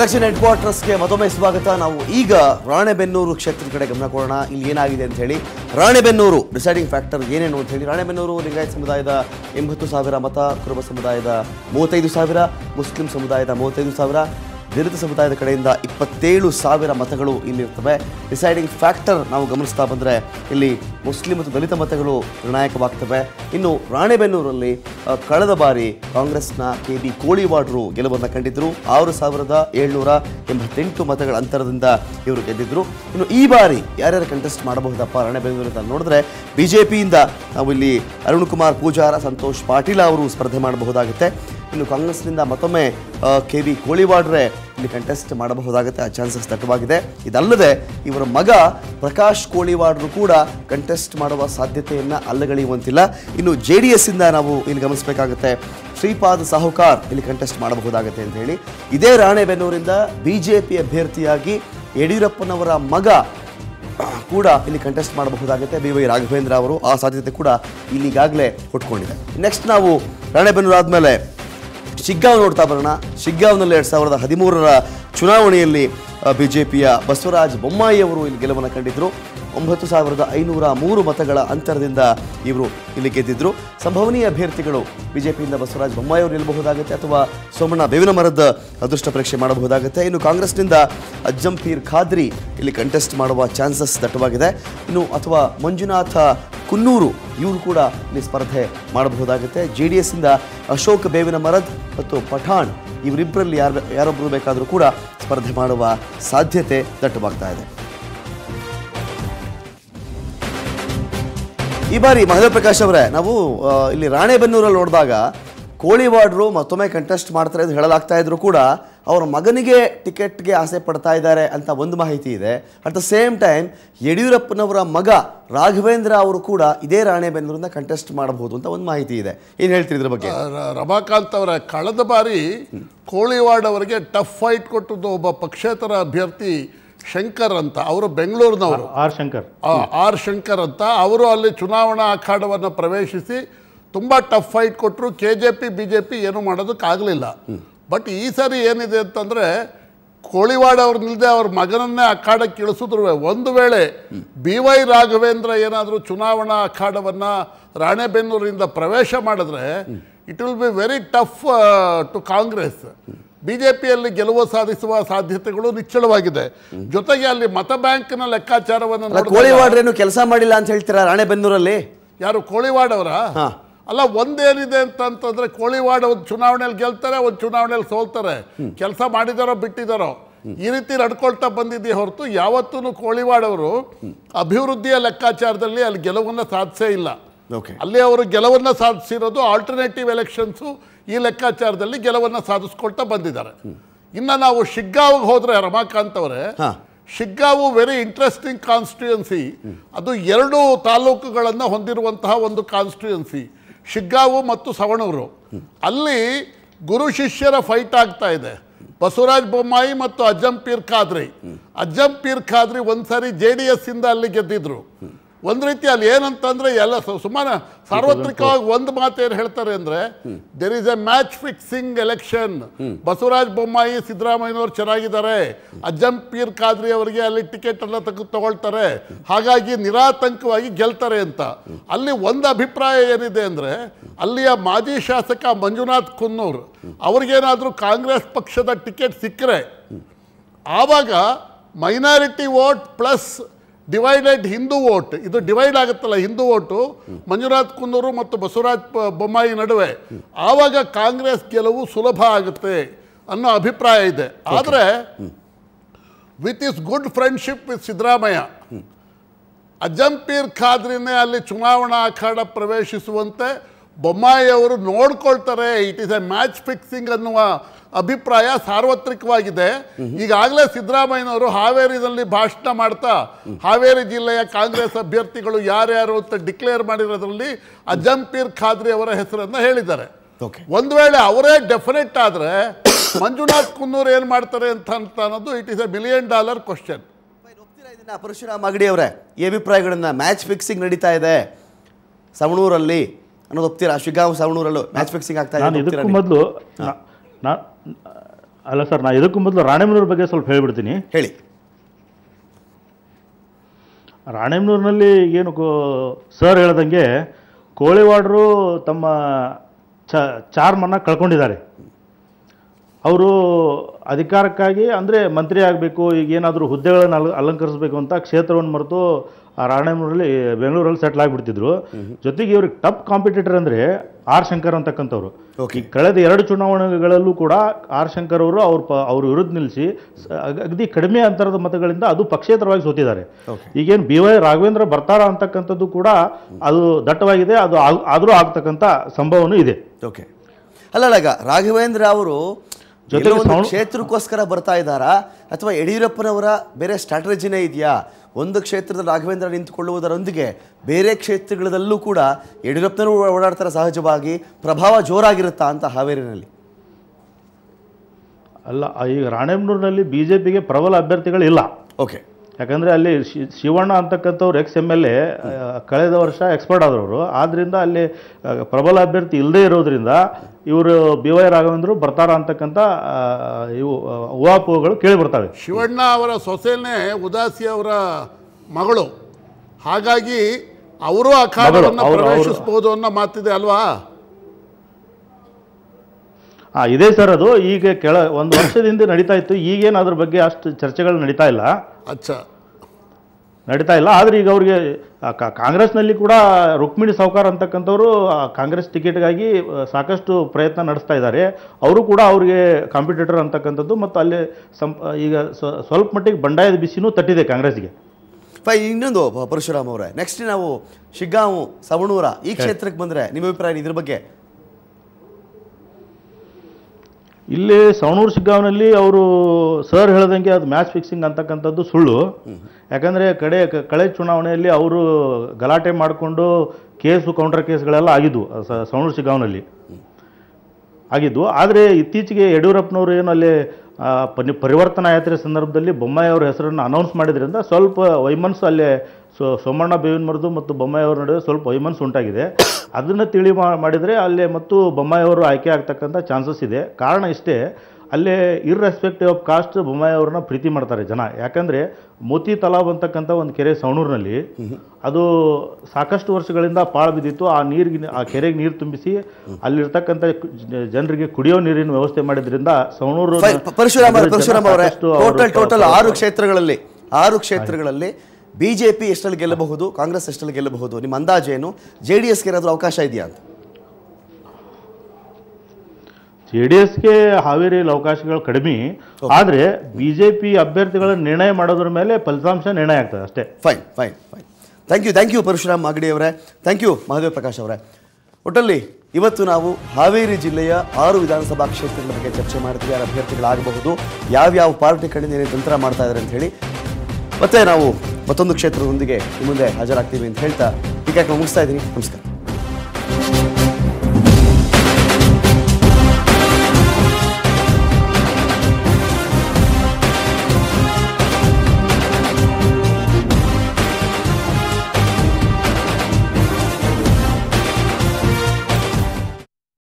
Election head ಕ್ವಾರ್ಟರ್ಸ್ಗೆ ಮತ್ತೊಮ್ಮೆ ಸ್ವಾಗತ ನಾವು ಈಗ ರಾಣೆಬೆನ್ನೂರು ಕ್ಷೇತ್ರದ ಕಡೆ ಗಮನ ಕೊಡೋಣ ಇಲ್ಲಿ ಏನಾಗಿದೆ ಅಂತ ಹೇಳಿ ರಾಣೆಬೆನ್ನೂರು ಡಿಸೈಡಿಂಗ್ ಫ್ಯಾಕ್ಟರ್ ಏನೇನು ಅಂತ ಹೇಳಿ ರಾಣೆಬೆನ್ನೂರು ಲಿಂಗಾಯತ್ ಸಮುದಾಯದ ಎಂಬತ್ತು ಸಾವಿರ ಮತ ಕುರುಬ ಸಮುದಾಯದ ಮೂವತ್ತೈದು ಸಾವಿರ ಮುಸ್ಲಿಂ ಸಮುದಾಯದ ಮೂವತ್ತೈದು ಸಾವಿರ ದಲಿತ ಸಮುದಾಯದ ಕಡೆಯಿಂದ ಇಪ್ಪತ್ತೇಳು ಸಾವಿರ ಮತಗಳು ಇಲ್ಲಿರ್ತವೆ ಡಿಸೈಡಿಂಗ್ ಫ್ಯಾಕ್ಟರ್ ನಾವು ಗಮನಿಸ್ತಾ ಬಂದರೆ ಇಲ್ಲಿ ಮುಸ್ಲಿಂ ಮತ್ತು ದಲಿತ ಮತಗಳು ನಿರ್ಣಾಯಕವಾಗ್ತವೆ ಇನ್ನು ರಾಣೆಬೆನ್ನೂರಲ್ಲಿ ಆ, ಕಳೆದ ಬಾರಿ ಕಾಂಗ್ರೆಸ್ನ ಕೆ ಬಿ ಕೋಳಿವಾಡ್ರು ಗೆಲುವನ್ನು ಕಂಡಿದ್ದರು ಆರು ಸಾವಿರದ ಏಳ್ನೂರ ಎಂಬತ್ತೆಂಟು ಮತಗಳ ಅಂತರದಿಂದ ಇವರು ಗೆದ್ದಿದ್ರು ಇನ್ನು ಈ ಬಾರಿ ಯಾರ್ಯಾರು ಕಂಟೆಸ್ಟ್ ಮಾಡಬಹುದಪ್ಪ ರಾಣೆಬೆನ್ನೂರು ಅಂತ ನೋಡಿದ್ರೆ ಬಿ ಜೆ ಪಿಯಿಂದ ನಾವು ಇಲ್ಲಿ ಅರುಣ್ ಕುಮಾರ್ ಪೂಜಾರ ಸಂತೋಷ್ ಪಾಟೀಲ ಅವರು ಸ್ಪರ್ಧೆ ಮಾಡಬಹುದಾಗುತ್ತೆ ಇನ್ನು ಕಾಂಗ್ರೆಸ್ನಿಂದ ಮತ್ತೊಮ್ಮೆ ಕೆ ವಿ ಕೋಳಿವಾಡ್ರೆ ಇಲ್ಲಿ ಕಂಟೆಸ್ಟ್ ಮಾಡಬಹುದಾಗುತ್ತೆ ಆ ಚಾನ್ಸಸ್ ದಟ್ಟವಾಗಿದೆ ಇದಲ್ಲದೆ ಇವರ ಮಗ ಪ್ರಕಾಶ್ ಕೋಳಿವಾಡ್ರು ಕೂಡ ಕಂಟೆಸ್ಟ್ ಮಾಡುವ ಸಾಧ್ಯತೆಯನ್ನು ಅಲ್ಲಗಳೆಯುವಂತಿಲ್ಲ ಇನ್ನು ಜೆ ಡಿ ಎಸ್ಸಿಂದ ನಾವು ಇಲ್ಲಿ ಗಮನಿಸಬೇಕಾಗುತ್ತೆ ಶ್ರೀಪಾದ್ ಸಾಹುಕಾರ್ ಇಲ್ಲಿ ಕಂಟೆಸ್ಟ್ ಮಾಡಬಹುದಾಗುತ್ತೆ ಅಂತ ಹೇಳಿ ಇದೇ ರಾಣೆಬೆನ್ನೂರಿಂದ ಬಿ ಜೆ ಪಿ ಅಭ್ಯರ್ಥಿಯಾಗಿ ಯಡಿಯೂರಪ್ಪನವರ ಮಗ ಕೂಡ ಇಲ್ಲಿ ಕಂಟೆಸ್ಟ್ ಮಾಡಬಹುದಾಗುತ್ತೆ ಬಿ ವೈ ರಾಘವೇಂದ್ರ ಅವರು ಆ ಸಾಧ್ಯತೆ ಕೂಡ ಇಲ್ಲಿಗಾಗಲೇ ಹುಟ್ಕೊಂಡಿದೆ ನೆಕ್ಸ್ಟ್ ನಾವು ರಾಣೆಬೆನ್ನೂರು ಆದಮೇಲೆ ಶಿಗ್ಗಾಂವ್ ನೋಡ್ತಾ ಬರೋಣ ಶಿಗ್ಗಾಂವ್ನಲ್ಲಿ ಎರಡು ಸಾವಿರದ ಹದಿಮೂರರ ಚುನಾವಣೆಯಲ್ಲಿ ಬಿ ಜೆ ಪಿಯ ಬಸವರಾಜ ಬೊಮ್ಮಾಯಿ ಅವರು ಇಲ್ಲಿ ಗೆಲುವನ್ನು ಕಂಡಿದ್ದರು ಒಂಬತ್ತು ಸಾವಿರದ ಐನೂರ ಮೂರು ಮತಗಳ ಅಂತರದಿಂದ ಇವರು ಇಲ್ಲಿ ಗೆದ್ದಿದ್ರು ಸಂಭವನೀಯ ಅಭ್ಯರ್ಥಿಗಳು ಬಿಜೆಪಿಯಿಂದ ಬಸವರಾಜ ಬೊಮ್ಮಾಯಿ ಅವರು ನಿಲ್ಲಬಹುದಾಗುತ್ತೆ ಅಥವಾ ಸೋಮಣ್ಣ ಬೇವಿನ ಮರದ ಅದೃಷ್ಟ ಪರೀಕ್ಷೆ ಮಾಡಬಹುದಾಗುತ್ತೆ ಇನ್ನು ಕಾಂಗ್ರೆಸ್ನಿಂದ ಅಜ್ಜಂಪೀರ್ ಖಾದ್ರಿ ಇಲ್ಲಿ ಕಂಟೆಸ್ಟ್ ಮಾಡುವ ಚಾನ್ಸಸ್ ದಟ್ಟವಾಗಿದೆ ಇನ್ನು ಅಥವಾ ಮಂಜುನಾಥ ಕುನ್ನೂರು ಇವರು ಕೂಡ ಇಲ್ಲಿ ಸ್ಪರ್ಧೆ ಮಾಡಬಹುದಾಗುತ್ತೆ ಜೆ ಡಿ ಎಸ್ಸಿಂದ ಅಶೋಕ್ ಬೇವಿನ ಮರದ್ ಮತ್ತು ಪಠಾಣ್ ಇವರಿಬ್ಬರಲ್ಲಿ ಯಾರು ಯಾರೊಬ್ಬರು ಬೇಕಾದರೂ ಕೂಡ ಸ್ಪರ್ಧೆ ಮಾಡುವ ಸಾಧ್ಯತೆ ದಟ್ಟವಾಗ್ತಾ ಇದೆ ಈ ಬಾರಿ ಮಹದೇವ್ ಪ್ರಕಾಶ್ ಅವರೇ ನಾವು ಆ, ಇಲ್ಲಿ ರಾಣೆಬೆನ್ನೂರಲ್ಲಿ ನೋಡಿದಾಗ ಕೋಳಿವಾಡ್ರು ಮತ್ತೊಮ್ಮೆ ಕಂಟೆಸ್ಟ್ ಮಾಡ್ತಾರೆ ಅಂತ ಹೇಳಲಾಗ್ತಾ ಇದ್ರು ಕೂಡ ಅವರ ಮಗನಿಗೆ ಟಿಕೆಟ್ಗೆ ಆಸೆ ಪಡ್ತಾ ಇದ್ದಾರೆ ಅಂತ ಒಂದು ಮಾಹಿತಿ ಇದೆ ಅಟ್ ದ ಸೇಮ್ ಟೈಮ್ ಯಡಿಯೂರಪ್ಪನವರ ಮಗ ರಾಘವೇಂದ್ರ ಅವರು ಕೂಡ ಇದೇ ರಾಣೆಬೆನ್ನೂರಿಂದ ಕಂಟೆಸ್ಟ್ ಮಾಡಬಹುದು ಅಂತ ಒಂದು ಮಾಹಿತಿ ಇದೆ ಏನು ಹೇಳ್ತೀರಿ ಇದ್ರ ಬಗ್ಗೆ ರ- ರಮಾಕಾಂತ್ ಅವರ ಕಳೆದ ಬಾರಿ ಕೋಳಿವಾಡ್ ಅವರಿಗೆ ಟಫ್ ಫೈಟ್ ಕೊಟ್ಟದ್ದು ಒಬ್ಬ ಪಕ್ಷೇತರ ಅಭ್ಯರ್ಥಿ ಶಂಕರ್ ಅಂತ ಅವರು ಬೆಂಗಳೂರಿನವರು ಆರ್ ಶಂಕರ್ ಆ, ಆರ್ ಶಂಕರ್ ಅಂತ ಅವರು ಅಲ್ಲಿ ಚುನಾವಣಾ ಅಖಾಡವನ್ನು ಪ್ರವೇಶಿಸಿ ತುಂಬ ಟಫ್ ಫೈಟ್ ಕೊಟ್ಟರು K J P B J P ಏನೂ ಮಾಡೋದಕ್ಕಾಗಲಿಲ್ಲ ಬಟ್ ಈ ಸರಿ ಏನಿದೆ ಅಂತಂದರೆ ಕೋಳಿವಾಡ ಅವ್ರು ನಿಲ್ಲದೆ ಅವ್ರ ಮಗನನ್ನೇ ಅಖಾಡಕ್ಕೆ ಇಳಿಸಿದ್ರು ಒಂದು ವೇಳೆ ಬಿ ವೈ ರಾಘವೇಂದ್ರ ಏನಾದರೂ ಚುನಾವಣಾ ಅಖಾಡವನ್ನು ರಾಣೆಬೆನ್ನೂರಿಂದ ಪ್ರವೇಶ ಮಾಡಿದ್ರೆ it will be very tough to Congress B J ಪಿಯಲ್ಲಿ ಗೆಲುವು ಸಾಧಿಸುವ ಸಾಧ್ಯತೆಗಳು ನಿಚ್ಚಳವಾಗಿದೆ ಜೊತೆಗೆ ಅಲ್ಲಿ ಮತ ಬ್ಯಾಂಕ್ನ ಲೆಕ್ಕಾಚಾರವನ್ನು ಅಲ್ಲ ನೋಡಿದಾಗ- ಕೋಳಿವಾಡ್ರೇನು ಕೆಲಸ ಮಾಡಿಲ್ಲ ಅಂತ ಹೇಳ್ತೀರಾ ರಾಣೆಬೆನ್ನೂರಲ್ಲಿ ಯಾರು ಕೋಳಿವಾಡ್ ಅವರ ಹಾ. ಅಲ್ಲ ಒಂದೇನಿದೆ ಅಂತಂತಂದ್ರೆ ಕೋಳಿವಾಡ್ ಒಂದು ಚುನಾವಣೆಯಲ್ಲಿ ಗೆಲ್ತಾರೆ ಒಂದು ಚುನಾವಣೆಯಲ್ಲಿ ಸೋಲ್ತಾರೆ ಕೆಲಸ ಮಾಡಿದಾರೋ ಬಿಟ್ಟಿದಾರೋ ಈ ರೀತಿ ನಡ್ಕೊಳ್ತಾ ಬಂದಿದ್ದೀವಿ ಹೊರತು ಯಾವತ್ತೂ ಕೋಳಿವಾಡ್ ಅವರು ಅಭಿವೃದ್ಧಿಯ ಲೆಕ್ಕಾಚಾರದಲ್ಲಿ ಅಲ್ಲಿ ಗೆಲುವನ್ನು ಸಾಧಿಸೇ ಇಲ್ಲ ಓಕೆ ಅಲ್ಲಿ ಅವರು ಗೆಲುವನ್ನು ಸಾಧಿಸಿರೋದು ಆಲ್ಟರ್ನೇಟಿವ್ ಎಲೆಕ್ಷನ್ಸು ಈ ಲೆಕ್ಕಾಚಾರದಲ್ಲಿ ಗೆಲುವನ್ನು ಸಾಧಿಸ್ಕೊಳ್ತಾ ಬಂದಿದ್ದಾರೆ ಇನ್ನು ನಾವು ಶಿಗ್ಗಾವ್ಗೆ ಹೋದ್ರೆ ರಮಾಕಾಂತ್ ಅವರೇ ಹಾ. ಶಿಗ್ಗಾವು ವೆರಿ ಇಂಟ್ರೆಸ್ಟಿಂಗ್ ಕಾನ್ಸ್ಟಿಟ್ಯೂಯನ್ಸಿ ಅದು ಎರಡು ತಾಲೂಕುಗಳನ್ನು ಹೊಂದಿರುವಂತಹ ಒಂದು ಕಾನ್ಸ್ಟಿಟ್ಯೂಯನ್ಸಿ ಶಿಗ್ಗಾವು ಮತ್ತು ಸವಣೂರು ಅಲ್ಲಿ ಗುರು ಶಿಷ್ಯರ ಫೈಟ್ ಆಗ್ತಾ ಇದೆ ಬಸವರಾಜ ಬೊಮ್ಮಾಯಿ ಮತ್ತು ಅಜ್ಜಂ ಪೀರ್ ಖಾದ್ರಿ ಅಜ್ಜಂ ಪೀರ್ ಖಾದ್ರಿ ಒಂದ್ಸರಿ ಜೆ ಡಿ ಎಸ್ ಇಂದ ಅಲ್ಲಿ ಗೆದ್ದಿದ್ರು ಒಂದ್ ರೀತಿ ಅಲ್ಲಿ ಏನಂತಂದ್ರೆ ಎಲ್ಲ ಸು- ಸುಮಾರು ಸಾರ್ವತ್ರಿಕವಾಗಿ ಒಂದು ಮಾತು ಏನು ಹೇಳ್ತಾರೆ ಅಂದ್ರೆ there is a match fixing election Basavaraj Bommai ಸಿದ್ದರಾಮಯ್ಯನವರು ಚೆನ್ನಾಗಿದ್ದಾರೆ ಅಜ್ಜಂ ಪೀರ್ ಖಾದ್ರಿ ಅವರಿಗೆ ಅಲ್ಲಿ ಟಿಕೆಟ್ ಎಲ್ಲ ತೆಗೆದು ತಗೊಳ್ತಾರೆ ಹಾಗಾಗಿ ನಿರಾತಂಕವಾಗಿ ಗೆಲ್ತಾರೆ ಅಂತ ಅಲ್ಲಿ ಒಂದು ಅಭಿಪ್ರಾಯ ಏನಿದೆ ಅಂದ್ರೆ ಅಲ್ಲಿಯ ಮಾಜಿ ಶಾಸಕ ಮಂಜುನಾಥ್ ಕುನ್ನೂರ್ ಅವ್ರಿಗೇನಾದ್ರೂ ಕಾಂಗ್ರೆಸ್ ಪಕ್ಷದ ಟಿಕೆಟ್ ಸಿಕ್ಕರೆ ಆವಾಗ minority vote plus divided Hindu vote ಇದು ಡಿವೈಡ್ ಆಗುತ್ತಲ್ಲ ಹಿಂದೂ ವೋಟು ಮಂಜುನಾಥ್ ಕುನ್ನೂರು ಮತ್ತು ಬಸವರಾಜ್ ಪ- ಬೊಮ್ಮಾಯಿ ನಡುವೆ ಆವಾಗ ಕಾಂಗ್ರೆಸ್ ಗೆಲುವು ಸುಲಭ ಆಗುತ್ತೆ ಅನ್ನೋ ಅಭಿಪ್ರಾಯ ಇದೆ ಆದರೆ with is good friendship with Siddaramaiah Ajjampeer ಖಾದ್ರಿನೇ ಅಲ್ಲಿ ಚುನಾವಣಾ ಅಖಾಡ ಪ್ರವೇಶಿಸುವಂತೆ ಬೊಮ್ಮಾಯಿ ಅವರು ನೋಡ್ಕೊಳ್ತಾರೆ it is a match fixing ಅನ್ನುವ ಅಭಿಪ್ರಾಯ ಸಾರ್ವತ್ರಿಕವಾಗಿದೆ ಈಗಾಗಲೇ ಸಿದ್ದರಾಮಯ್ಯನವರು ಹಾವೇರಿನಲ್ಲಿ ಭಾಷಣ ಮಾಡ್ತಾ ಹಾವೇರಿ ಜಿಲ್ಲೆಯ ಕಾಂಗ್ರೆಸ್ ಅಭ್ಯರ್ಥಿಗಳು ಯಾರ್ಯಾರು ಅಂತ ಡಿಕ್ಲೇರ್ ಮಾಡಿರೋದ್ರಲ್ಲಿ ಅಜ್ಜಂಪೀರ್ ಖಾದ್ರಿ ಅವರ ಹೆಸರನ್ನು ಹೇಳಿದ್ದಾರೆ ಓಕೆ ಒಂದು ವೇಳೆ ಅವರೇ ಡೆಫಿನೆಟ್ ಆದರೆ ಮಂಜುನಾಥ್ ಕುನ್ನೂರ್ ಏನು ಮಾಡ್ತಾರೆ ಅಂತ ಅಂತ ಅನ್ನೋದು it is a million dollar question ಒಪ್ತೀರಾ ಇದನ್ನ ಪರಶುರಾಮ್ ಮಾಗಡಿ ಅವರೇ ಈ ಅಭಿಪ್ರಾಯಗಳನ್ನ ಮ್ಯಾಚ್ ಫಿಕ್ಸಿಂಗ್ ನಡೀತಾ ಇದೆ ಸವಣೂರಲ್ಲಿ ಅನ್ನೋದು ಒಪ್ತೀರಾ ಶಿಗಾಂವ್ ಸವಣೂರಲ್ಲೂ ಮ್ಯಾಚ್ ಫಿಕ್ಸಿಂಗ್ ಆಗ್ತಾ ಇದೆ ನಾನು ಅಂತ ಒಪ್ತೀರಾ ಇದಕ್ಕೂ ನೀವು? ಮೊದಲು ನಾ ಅಲ್ಲ ಸರ್ ನಾ ಇದಕ್ಕೂ ಮೊದಲು ರಾಣೆಬೆನ್ನೂರು ಬಗ್ಗೆ ಸ್ವಲ್ಪ ಹೇಳ್ಬಿಡ್ತೀನಿ ಹೇಳಿ ರಾಣೆಬೆನ್ನೂರಿನಲ್ಲಿ ಏನು ಕೋ ಸರ್ ಹೇಳ್ದಂಗೆ ಕೋಳಿವಾಡರು ತಮ್ಮ ಚ ಚಾರ್ಮನ್ನು ಕಳ್ಕೊಂಡಿದ್ದಾರೆ ಅವರು ಅಧಿಕಾರಕ್ಕಾಗಿ ಅಂದರೆ ಮಂತ್ರಿ ಆಗಬೇಕು ಈಗ ಏನಾದರೂ ಹುದ್ದೆಗಳನ್ನು ಅಲ ಅಲಂಕರಿಸಬೇಕು ಅಂತ ಕ್ಷೇತ್ರವನ್ನು ಮರೆತು ಆ ರಾಣೆಬೆನ್ನೂರಲ್ಲಿ ಬೆಂಗಳೂರಲ್ಲಿ ಸೆಟ್ಲ್ ಆಗಿಬಿಡ್ತಿದ್ರು ಜೊತೆಗೆ ಇವ್ರಿಗೆ ಟಫ್ ಕಾಂಪಿಟೇಟರ್ ಅಂದರೆ ಆರ್ ಶಂಕರ್ ಅಂತಕ್ಕಂಥವ್ರು ಓಕೆ ಈ ಕಳೆದ ಎರಡು ಚುನಾವಣೆಗಳಲ್ಲೂ ಕೂಡ ಆರ್ ಶಂಕರ್ ಅವರು ಅವ್ರ ಪ ಅವ್ರ ವಿರುದ್ಧ ನಿಲ್ಲಿಸಿ ಸ- ಅಗ- ಅಗದಿ ಕಡಿಮೆ ಅಂತರದ ಮತಗಳಿಂದ ಅದು ಪಕ್ಷೇತರವಾಗಿ ಸೋತಿದ್ದಾರೆ ಓಕೆ ಈಗೇನು ಬಿ ವೈ ರಾಘವೇಂದ್ರ ಬರ್ತಾರ ಅಂತಕ್ಕಂಥದ್ದು ಕೂಡ ಅದು ದಟ್ಟವಾಗಿದೆ ಅದು ಆಗ್- ಆದರೂ ಆಗ್ತಕ್ಕಂಥ ಸಂಭವನೂ ಇದೆ ಓಕೆ ಅಲ್ಲ ಈಗ ರಾಘವೇಂದ್ರ ಅವರು ಜೊತೆಗೆ ಎಲ್ಲೋ ಒಂದು ಸೌಂಡ್- ಕ್ಷೇತ್ರಕ್ಕೋಸ್ಕರ ಬರ್ತಾ ಇದ್ದಾರಾ ಅಥವಾ ಯಡಿಯೂರಪ್ಪನವರ ಬೇರೆ ಸ್ಟ್ರಾಟಜಿನೇ ಇದೆಯಾ ಒಂದು ಕ್ಷೇತ್ರದ ರಾಘವೇಂದ್ರ ನಿಂತುಕೊಳ್ಳುವುದರೊಂದಿಗೆ ಬೇರೆ ಕ್ಷೇತ್ರಗಳಲ್ಲೂ ಕೂಡ ಯಡಿಯೂರಪ್ಪನವರು ಓಡಾಡ್ತಾರೆ ಸಹಜವಾಗಿ ಪ್ರಭಾವ ಜೋರಾಗಿರುತ್ತಾ ಅಂತ ಹಾವೇರಿನಲ್ಲಿ ಅಲ್ಲ ಈಗ ರಾಣೆಬೆನ್ನೂರಿನಲ್ಲಿ ಬಿ ಜೆ ಪಿಗೆ ಪ್ರಬಲ ಅಭ್ಯರ್ಥಿಗಳಿಲ್ಲ ಓಕೆ ಯಾಕಂದರೆ ಅಲ್ಲಿ ಶಿ- ಶಿವಣ್ಣ ಅಂತಕ್ಕಂಥವ್ರು ಎಕ್ಸ್ ಎಮ್ ಎಲ್ ಎ ಕಳೆದ ವರ್ಷ ಎಕ್ಸ್ಪರ್ಟ್ ಆದವರು ಆದ್ದರಿಂದ ಅಲ್ಲಿ ಆ, ಪ್ರಬಲ ಅಭ್ಯರ್ಥಿ ಇಲ್ಲದೇ ಇರೋದ್ರಿಂದ ಇವರು ಬಿ ವೈ ರಾಘವೇಂದ್ರ ಬರ್ತಾರ ಅಂತಕ್ಕಂಥ ಆ, ಇವು ಆ, ಊಹಾಪೋಹಗಳು ಕೇಳಿ ಬರ್ತವೆ ಶಿವಣ್ಣ ಅವರ ಸೊಸೆನೇ ಉದಾಸಿ ಅವರ ಮಗಳು ಹಾಗಾಗಿ ಅವರು ಅಖಾಡವನ್ನು ಅವ್ರು- ಅವ್ರು- ಪ್ರವೇಶಿಸಬಹುದು ಅನ್ನೋ ಮಾತಿದೆ ಅಲ್ವಾ ಹಾಂ ಇದೆ ಸರ್ ಅದು ಈಗ ಕೆಳ ಒಂದು ವರ್ಷದ ಹಿಂದೆ ನಡೀತಾ ಇತ್ತು ಈಗೇನು ಅದ್ರ ಬಗ್ಗೆ ಅಷ್ಟು ಚರ್ಚೆಗಳು ನಡೀತಾ ಇಲ್ಲ ಅಚ್ಚಾ ನಡೀತಾ ಇಲ್ಲ ಆದರೆ ಈಗ ಅವ್ರಿಗೆ ಆ, ಕಾ- ಕಾಂಗ್ರೆಸ್ನಲ್ಲಿ ಕೂಡ ರುಕ್ಮಿಣಿ ಸಾವ್ಕಾರ್ ಅಂತಕ್ಕಂಥವ್ರು ಆ, ಕಾಂಗ್ರೆಸ್ ಟಿಕೆಟ್ಗಾಗಿ ಆ, ಸಾಕಷ್ಟು ಪ್ರಯತ್ನ ನಡೆಸ್ತಾ ಇದ್ದಾರೆ ಅವರು ಕೂಡ ಅವ್ರಿಗೆ ಕಾಂಪಿಟೇಟರ್ ಅಂತಕ್ಕಂಥದ್ದು ಮತ್ತು ಅಲ್ಲಿ ಸಂ ಈಗ ಸ್ವ- ಸ್ವಲ್ಪ ಮಟ್ಟಿಗೆ ಬಂಡಾಯದ ಬಿಸಿನೂ ತಟ್ಟಿದೆ ಕಾಂಗ್ರೆಸ್ಗೆ ಫೈ ಇನ್ನೊಂದು ಪ- ಪರಶುರಾಮ್ ಅವರೇ ನೆಕ್ಸ್ಟ್ ನಾವು ಶಿಗ್ಗಾಂವ್ ಸವಣೂರ ಈ ಕ್ಷೇತ್ರಕ್ಕೆ ಬಂದರೆ ನಿಮ್ಮ ಅಭಿಪ್ರಾಯ ಇದ್ರ ಬಗ್ಗೆ ಇಲ್ಲಿ ಸವಣೂರು ಶಿಗ್ಗಾಂವ್ನಲ್ಲಿ ಅವರು ಸರ್ ಹೇಳ್ದಂಗೆ ಅದು ಮ್ಯಾಚ್ ಫಿಕ್ಸಿಂಗ್ ಅಂತಕ್ಕಂಥದ್ದು ಸುಳ್ಳು ಯಾಕಂದರೆ ಕಡೆ ಕ- ಕಳೆದ ಚುನಾವಣೆಯಲ್ಲಿ ಅವರು ಗಲಾಟೆ ಮಾಡಿಕೊಂಡು ಕೇಸು ಕೌಂಟರ್ ಕೇಸ್ಗಳೆಲ್ಲ ಆಗಿದ್ವು ಸ- ಸವಣೂರು ಶಿಗ್ಗಾಂವ್ನಲ್ಲಿ ಆಗಿದ್ವು ಆದರೆ ಇತ್ತೀಚೆಗೆ ಯಡಿಯೂರಪ್ಪನವರು ಏನು ಅಲ್ಲಿ ಆ, ಪನಿ ಪರಿವರ್ತನಾ ಯಾತ್ರೆ ಸಂದರ್ಭದಲ್ಲಿ ಬೊಮ್ಮಾಯಿ ಅವರ ಹೆಸರನ್ನು ಅನೌನ್ಸ್ ಮಾಡಿದ್ರಿಂದ ಸ್ವಲ್ಪ ವೈಮನಸ್ಸು ಅಲ್ಲೇ ಸೊ ಸೋಮಣ್ಣ ಬೇವಿನಮರದು ಮತ್ತು ಬೊಮ್ಮಾಯಿ ಅವರ ನಡುವೆ ಸ್ವಲ್ಪ ವೈಮನಸ್ಸು ಉಂಟಾಗಿದೆ ಅದನ್ನು ತಿಳಿ ಮಾ- ಮಾಡಿದರೆ ಅಲ್ಲೇ ಮತ್ತು ಬೊಮ್ಮಾಯಿ ಅವರು ಆಯ್ಕೆ ಆಗ್ತಕ್ಕಂಥ ಚಾನ್ಸಸ್ ಇದೆ ಕಾರಣ ಇಷ್ಟೇ ಅಲ್ಲೇ ಇರ್ರೆಸ್ಪೆಕ್ಟಿವ್ ಆಫ್ ಕಾಸ್ಟ್ ಬೊಮ್ಮಾಯಿ ಅವ್ರನ್ನ ಪ್ರೀತಿ ಮಾಡ್ತಾರೆ ಜನ ಯಾಕಂದರೆ ಮೋತಿ ತಲಾಬ್ ಅಂತಕ್ಕಂಥ ಒಂದು ಕೆರೆ ಸವಣೂರಿನಲ್ಲಿ ಅದು ಸಾಕಷ್ಟು ವರ್ಷಗಳಿಂದ ಪಾಳು ಬಿದ್ದಿತ್ತು ಆ ನೀರಿಗೆ ಆ ಕೆರೆಗೆ ನೀರು ತುಂಬಿಸಿ ಅಲ್ಲಿರ್ತಕ್ಕಂಥ ಜ- ಜನರಿಗೆ ಕುಡಿಯೋ ನೀರಿನ ವ್ಯವಸ್ಥೆ ಮಾಡಿದ್ರಿಂದ ಸವಣೂರು ಫೈ- ಪ- ಪರಶುರಾಮ್ ಅವರೇ ಜನ ಪರಶುರಾಮ್ ಅವರೇ ಸಾಕಷ್ಟು ಅವರು ಟೋಟಲ್ ಟೋಟಲ್ ಆರು ಕ್ಷೇತ್ರಗಳಲ್ಲಿ ಆರು ಕ್ಷೇತ್ರಗಳಲ್ಲಿ ಬಿಜೆಪಿ ಎಷ್ಟಲ್ಲಿ ಗೆಲ್ಲಬಹುದು ಕಾಂಗ್ರೆಸ್ ಎಷ್ಟಲ್ಲಿ ಗೆಲ್ಲಬಹುದು ನಿಮ್ಮ ಅಂದಾಜೇನು ಜೆ ಡಿ ಎಸ್ಗೆ ಏನಾದರೂ ಅವಕಾಶ ಇದೆಯಾ ಅಂತ ಜೆ ಡಿ ಎಸ್ಗೆ ಹಾವೇರಿಯಲ್ಲಿ ಅವಕಾಶಗಳು ಕಡಿಮೆ ಆದರೆ ಬಿ ಜೆ ಪಿ ಅಭ್ಯರ್ಥಿಗಳ ನಿರ್ಣಯ ಮಾಡೋದ್ರ ಮೇಲೆ ಫಲಿತಾಂಶ ನಿರ್ಣಯ ಆಗ್ತದೆ ಅಷ್ಟೇ fine fine fine thank you thank you Parashuram Magadi ಅವರೇ ಥ್ಯಾಂಕ್ ಯು ಮಹಾದೇವ್ ಪ್ರಕಾಶ್ ಅವರೇ ಒಟ್ಟಲ್ಲಿ ಇವತ್ತು ನಾವು ಹಾವೇರಿ ಜಿಲ್ಲೆಯ ಆರು ವಿಧಾನಸಭಾ ಕ್ಷೇತ್ರಗಳ ಬಗ್ಗೆ ಚರ್ಚೆ ಮಾಡ್ತೀವಿ ಯಾರು ಅಭ್ಯರ್ಥಿಗಳಾಗಬಹುದು ಯಾವ್ಯಾವ ಪಾರ್ಟಿ ಕಡೆಯಿಂದ ಏನೇನು ತಂತ್ರ ಮಾಡ್ತಾ ಇದ್ದಾರೆ ಅಂತ ಹೇಳಿ ಮತ್ತೆ ನಾವು ಮತ್ತೊಂದು ಕ್ಷೇತ್ರದೊಂದಿಗೆ ನಿಮ್ಮ ಮುಂದೆ ಹಾಜರಾಗ್ತೀವಿ ಅಂತ ಹೇಳ್ತಾ ಈ ಕಾರ್ಯಕ್ರಮ ಮುಗಿಸ್ತಾ ಇದ್ದೀನಿ ನಮಸ್ಕಾರ